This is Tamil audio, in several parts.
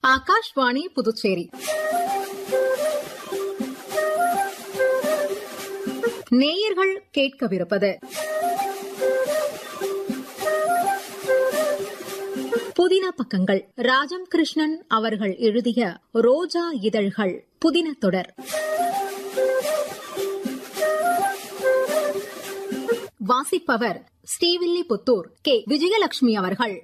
ஆகாஷ்வாணி புதுச்சேரி நேயர்கள் கேட்கவிருப்பது புதின பக்கங்கள் ராஜம் கிருஷ்ணன் அவர்கள் எழுதிய ரோஜா இதழ்கள் புதின தொடர் வாசிப்பவர் ஸ்ரீவில்லிபுத்தூர் கே விஜயலட்சுமி அவர்கள்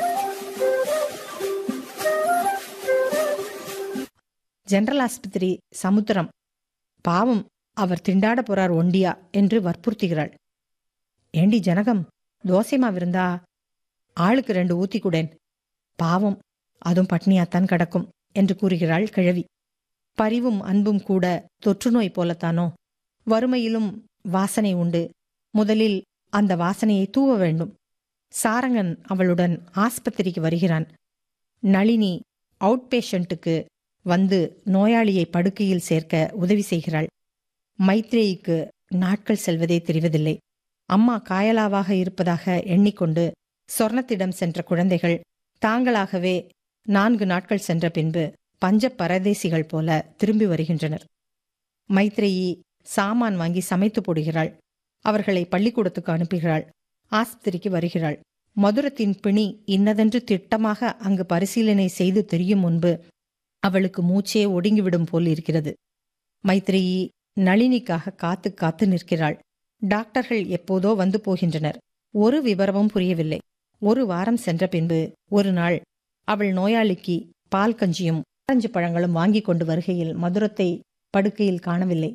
ஜெனரல் ஆஸ்பத்திரி சமுத்திரம் பாவம் அவர் திண்டாட போறார் ஒண்டியா என்று வற்புறுத்துகிறாள் ஏண்டி ஜனகம் தோசை மாவிருந்தா ஆளுக்கு ரெண்டு ஊத்தி குடேன் பாவம் அதுவும் பட்னியாத்தான் கிடக்கும் என்று கூறுகிறாள் கிழவி பரிவும் அன்பும் கூட தொற்றுநோய் போலத்தானோ வறுமையிலும் வாசனை உண்டு முதலில் அந்த வாசனையை தூவ வேண்டும் சாரங்கன் அவளுடன் ஆஸ்பத்திரிக்கு வருகிறான் நளினி அவுட் பேஷண்ட்டுக்கு வந்து நோயாளியை படுக்கையில் சேர்க்க உதவி செய்கிறாள் மைத்ரேயிக்கு நாட்கள் செல்வதே தெரிவதில்லை அம்மா காயலாவாக இருப்பதாக எண்ணிக்கொண்டு சொர்ணத்திடம் சென்ற குழந்தைகள் தாங்களாகவே நான்கு நாட்கள் சென்ற பின்பு பஞ்ச பரதேசிகள் போல திரும்பி வருகின்றனர் மைத்ரேயி சாமான் வாங்கி சமைத்து போடுகிறாள் அவர்களை பள்ளிக்கூடத்துக்கு அனுப்புகிறாள் ஆஸ்பத்திரிக்கு வருகிறாள் மதுரத்தின் பிணி இன்னதென்று திட்டமாக அங்கு பரிசீலனை செய்து தெரியும் முன்பு அவளுக்கு மூச்சே ஒடுங்கிவிடும் போல் இருக்கிறது மைத்ரேயி நளினிக்காக காத்து காத்து நிற்கிறாள் டாக்டர்கள் எப்போதோ வந்து போகின்றனர் ஒரு விவரமும் புரியவில்லை ஒரு வாரம் சென்ற பின்பு ஒரு நாள் அவள் நோயாளிக்கு பால் கஞ்சியும் ஆரஞ்சு பழங்களும் வாங்கி கொண்டு வருகையில் மதுரத்தை படுக்கையில் காணவில்லை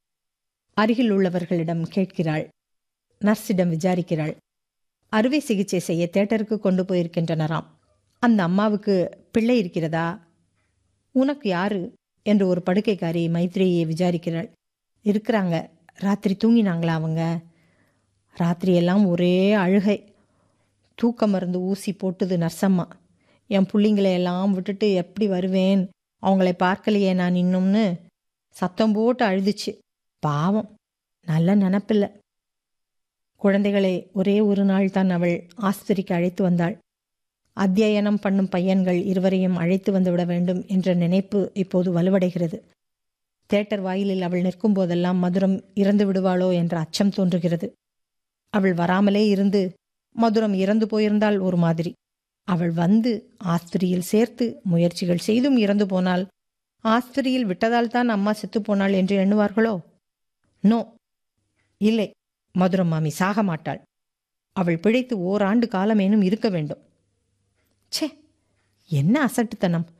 அருகில் உள்ளவர்களிடம் கேட்கிறாள் நர்ஸிடம் விசாரிக்கிறாள் அறுவை சிகிச்சை செய்ய தேட்டருக்கு கொண்டு போயிருக்கின்றனராம் அந்த அம்மாவுக்கு பிள்ளை இருக்கிறதா உனக்கு யாரு என்று ஒரு படுக்கைக்காரி மைத்ரேயை விசாரிக்கிறாள் இருக்கிறாங்க ராத்திரி தூங்கினாங்களா அவங்க ராத்திரியெல்லாம் ஒரே அழுகை தூக்க மருந்து ஊசி போட்டுது நர்சம்மா என் பிள்ளைங்களை எல்லாம் விட்டுட்டு எப்படி வருவேன் அவங்களை பார்க்கலையே நான் இன்னும்னு சத்தம் போட்டு அழுதுச்சு பாவம் நல்ல நினப்பில்லை குழந்தைகளை ஒரே ஒரு நாள் தான் அவள் ஆஸ்பத்திரிக்கு அழைத்து வந்தாள் அத்தியனம் பண்ணும் பையன்கள் இருவரையும் அழைத்து வந்துவிட வேண்டும் என்ற நினைப்பு இப்போது வலுவடைகிறது தேட்டர் வாயிலில் அவள் நிற்கும் போதெல்லாம் மதுரம் இறந்து விடுவாளோ என்ற அச்சம் தோன்றுகிறது அவள் வராமலே இருந்து மதுரம் இறந்து போயிருந்தால் ஒரு மாதிரி அவள் வந்து ஆஸ்திரியில் சேர்த்து முயற்சிகள் செய்தும் இறந்து போனால் ஆஸ்திரியில் விட்டதால் தான் அம்மா செத்து போனாள் என்று எண்ணுவார்களோ நோ இல்லை மதுரம் மாமி சாக மாட்டாள் அவள் பிழைத்து ஓராண்டு காலமேனும் இருக்க வேண்டும் ச்சே என்ன அசட்டுத்தனம்